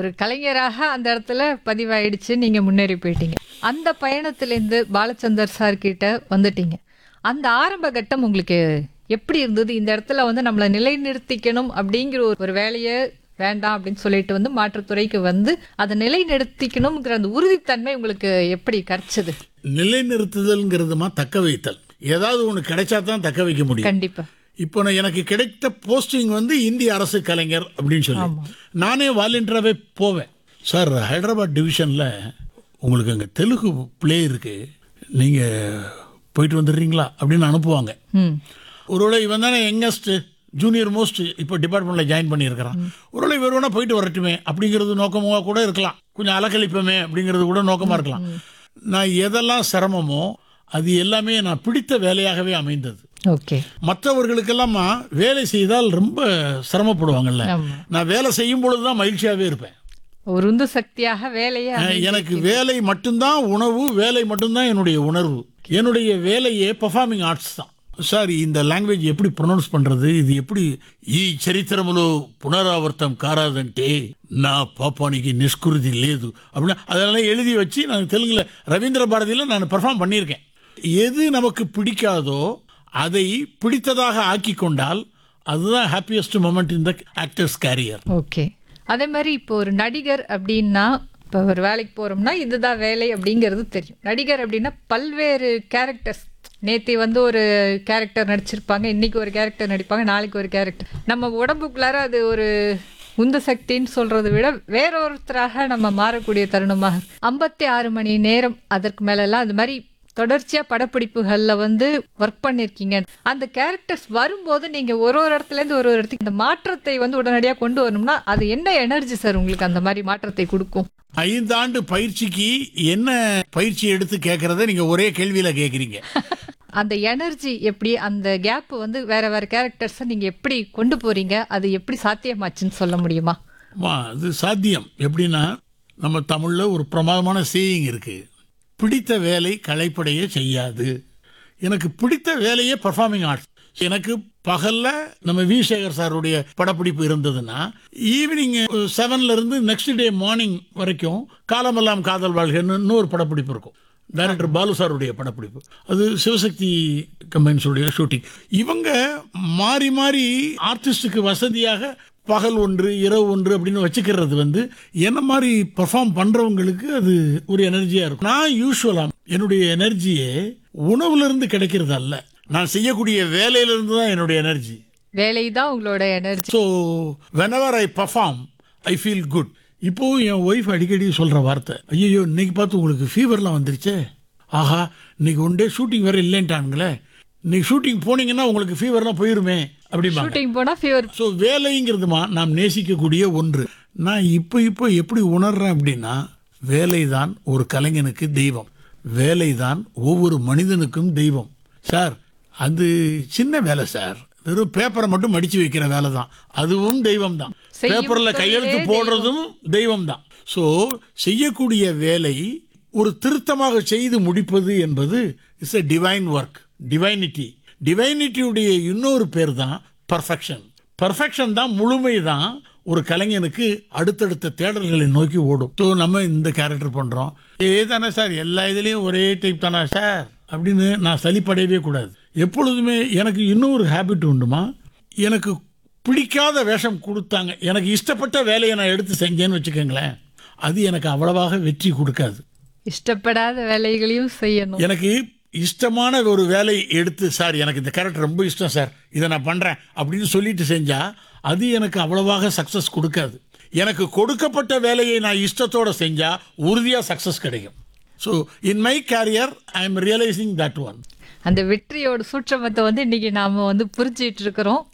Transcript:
ஒரு கலைஞராக அந்த இடத்துல பதிவாயிடுச்சு நீங்க முன்னேறி போயிட்டீங்க அந்த பயணத்திலேருந்து பாலச்சந்தர் சார் கிட்ட வந்துட்டீங்க அந்த ஆரம்ப கட்டம் உங்களுக்கு எப்படி இருந்தது இந்த இடத்துல வந்து நம்மளை நிலைநிறுத்திக்கணும் அப்படிங்கிற ஒரு ஒரு வேலையை வேண்டாம் அப்படின்னு சொல்லிட்டு வந்து மாற்றுத்துறைக்கு வந்து அதை நிலைநிறுத்திக்கணுங்கிற அந்த உறுதித்தன்மை உங்களுக்கு எப்படி கிடைச்சது நிலைநிறுத்துதல்ங்கிறதுமா தக்க வைத்தல் ஏதாவது ஒன்று கிடைச்சா தான் தக்க வைக்க முடியும் கண்டிப்பா இப்போ நான் எனக்கு கிடைத்த போஸ்டிங் வந்து இந்திய அரசு கலைஞர் அப்படின்னு சொல்லி நானே வாலண்டியராகவே போவேன் சார் ஹைதராபாத் டிவிஷனில் உங்களுக்கு அங்கே தெலுங்கு பிளே இருக்கு நீங்கள் போயிட்டு வந்துடுறீங்களா அப்படின்னு அனுப்புவாங்க ம் ஒருவேளை இவன் தானே யங்கஸ்ட் ஜூனியர் மோஸ்ட் இப்போ டிபார்ட்மெண்ட்டில் ஜாயின் பண்ணியிருக்கிறான் ஒருவேளை வெறுவனா போயிட்டு வரட்டுமே அப்படிங்கிறது நோக்கமாக கூட இருக்கலாம் கொஞ்சம் அலக்கழிப்போமே அப்படிங்கிறது கூட நோக்கமாக இருக்கலாம் நான் எதெல்லாம் சிரமமோ அது எல்லாமே நான் பிடித்த வேலையாகவே அமைந்தது ஓகே மற்றவர்களுக்கெல்லாமா வேலை செய்தால் ரொம்ப சிரமப்படுவாங்கல்ல ஆமா நான் வேலை செய்யும் பொழுது தான் மகிழ்ச்சியாகவே இருப்பேன் ஒரு உந்து சக்தியாக வேலையை அஹ், எனக்கு வேலை மட்டும்தான் உணவு வேலை மட்டும்தான் என்னுடைய உணர்வு என்னுடைய வேலையே பெர்ஃபார்மிங் ஆர்ட்ஸ் தான் சார் இந்த లాంగ్వేజ్ எப்படி ப்ரொனౌన్స్ பண்றது இது எப்படி ఈ చరిత్రములో పునరావర్తం కారాదంటే నా పాపానికి నిష్కురుதி లేదు அப்படின்னா அதெல்லாம் எழுதி வச்சு நான் தெலுங்குல ரவீந்திர பாரதியில் நான் பெர்ஃபார்ம் பண்ணியிருக்கேன் எது நமக்கு பிடிக்காதோ அதை பிடித்ததாக ஆக்கி கொண்டால் அதுதான் ஹாப்பியஸ்ட் மொமெண்ட் இந்த ஆக்டர்ஸ் கேரியர் ஓகே அதே மாதிரி இப்போ ஒரு நடிகர் அப்படின்னா இப்போ ஒரு வேலைக்கு போறோம்னா இதுதான் வேலை அப்படிங்கிறது தெரியும் நடிகர் அப்படின்னா பல்வேறு கேரக்டர்ஸ் நேத்தி வந்து ஒரு கேரக்டர் நடிச்சிருப்பாங்க இன்னைக்கு ஒரு கேரக்டர் நடிப்பாங்க நாளைக்கு ஒரு கேரக்டர் நம்ம உடம்புக்குள்ளார அது ஒரு உந்து சக்தின்னு சொல்றதை விட வேறொருத்தராக நம்ம மாறக்கூடிய தருணமாக ஐம்பத்தி ஆறு மணி நேரம் அதற்கு மேலெல்லாம் அது மாதிரி தொடர்ச்சியா படப்பிடிப்புகள்ல வந்து ஒர்க் பண்ணிருக்கீங்க அந்த கேரக்டர்ஸ் வரும்போது நீங்க ஒரு ஒரு இடத்துல இருந்து ஒரு ஒரு இடத்துக்கு இந்த மாற்றத்தை வந்து உடனடியா கொண்டு வரணும்னா அது என்ன எனர்ஜி சார் உங்களுக்கு அந்த மாதிரி மாற்றத்தை கொடுக்கும் ஐந்தாண்டு பயிற்சிக்கு என்ன பயிற்சி எடுத்து கேட்கறத நீங்க ஒரே கேள்வியில கேக்குறீங்க அந்த எனர்ஜி எப்படி அந்த கேப் வந்து வேற வேற கேரக்டர்ஸை நீங்க எப்படி கொண்டு போறீங்க அது எப்படி சாத்தியமாச்சுன்னு சொல்ல முடியுமா அம்மா, அது சாத்தியம் எப்படின்னா நம்ம தமிழ்ல ஒரு பிரமாதமான சேயிங் இருக்கு பிடித்த வேலை களைப்படைய செய்யாது எனக்கு பிடித்த வேலையே பர்ஃபார்மிங் ஆர்ட்ஸ் எனக்கு பகல்ல நம்ம வி சேகர் சாருடைய படப்பிடிப்பு இருந்ததுன்னா ஈவினிங் செவன்ல இருந்து நெக்ஸ்ட் டே மார்னிங் வரைக்கும் காலமெல்லாம் காதல் வாழ்கைன்னு இன்னொரு படப்பிடிப்பு இருக்கும் டைரக்டர் பாலு சாருடைய படப்பிடிப்பு அது சிவசக்தி கம்பெனிஸுடைய ஷூட்டிங் இவங்க மாறி மாறி ஆர்டிஸ்டுக்கு வசதியாக பகல் ஒன்று இரவு ஒன்று அப்படின்னு வச்சுக்கிறது வந்து என்ன மாதிரி பெர்ஃபார்ம் பண்றவங்களுக்கு அது ஒரு எனர்ஜியா இருக்கும் நான் யூஸ்வலா என்னுடைய எனர்ஜியே உணவுல இருந்து கிடைக்கிறது அல்ல நான் செய்யக்கூடிய வேலையில இருந்து தான் என்னுடைய எனர்ஜி வேலை தான் உங்களோட energy so whenever I perform I feel good இப்போ என் ஒய்ஃப் அடிக்கடி சொல்ற வார்த்தை ஐயோ இன்னைக்கு பார்த்து உங்களுக்கு ஃபீவர்லாம் வந்துருச்சே ஆஹா இன்னைக்கு ஒன் டே ஷூட்டிங் வேற இல்லைன்ட்டானுங்களே இன்னைக்கு ஷூட்டிங் போனீங்கன்னா உங்களுக்கு ஃபீவர்லாம் போயிருமே அப்படிம்பாங்க ஷூட்டிங் போனா ஃபீவர் ஸோ வேலைங்கிறதுமா நாம் நேசிக்கக்கூடிய ஒன்று நான் இப்போ இப்போ எப்படி உணர்றேன் அப்படின்னா வேலை தான் ஒரு கலைஞனுக்கு தெய்வம் வேலை தான் ஒவ்வொரு மனிதனுக்கும் தெய்வம் சார் அது சின்ன வேலை சார் வெறும் பேப்பரை மட்டும் மடிச்சு வைக்கிற வேலை தான் அதுவும் தெய்வம் தான் செய்யும் பேப்பர்ல கையெழுத்து தொழிலே போடுறதும் தெய்வம் தான் ஸோ செய்யக்கூடிய வேலை ஒரு திருத்தமாக செய்து முடிப்பது என்பது it's a divine work divinity டிவைனிட்டியுடைய இன்னொரு பேர் தான் பர்ஃபெக்ஷன் பர்ஃபெக்ஷன் தான் முழுமை தான் ஒரு கலைஞனுக்கு அடுத்தடுத்த தேடல்களை நோக்கி ஓடும் ஸோ நம்ம இந்த கேரக்டர் பண்றோம் ஏ தானே சார் எல்லா இதுலயும் ஒரே டைப் தானே சார் அப்படின்னு நான் சலிப்படையவே கூடாது எப்பொழுதுமே எனக்கு இன்னொரு ஹேபிட் உண்டுமா எனக்கு பிடிக்காத வேஷம் கொடுத்தாங்க எனக்கு இஷ்டப்பட்ட வேலையை நான் எடுத்து செஞ்சேன்னு வச்சுக்கோங்களேன் அது எனக்கு அவ்வளவாக வெற்றி கொடுக்காது இஷ்டப்படாத வேலைகளையும் செய்யணும் எனக்கு இஷ்டமான ஒரு வேலை எடுத்து சார் எனக்கு இந்த கேரக்டர் ரொம்ப இஷ்டம் சார் இதை நான் பண்றேன் அப்படின்னு சொல்லிட்டு செஞ்சா அது எனக்கு அவ்வளவாக சக்சஸ் கொடுக்காது எனக்கு கொடுக்கப்பட்ட வேலையை நான் இஷ்டத்தோட செஞ்சா உறுதியா சக்சஸ் கிடைக்கும் so in my career I am realising that one அந்த வெற்றியோட சூட்சமத்தை வந்து இன்னைக்கு நாம வந்து புரிஞ்சிட்டு இருக்கிறோம்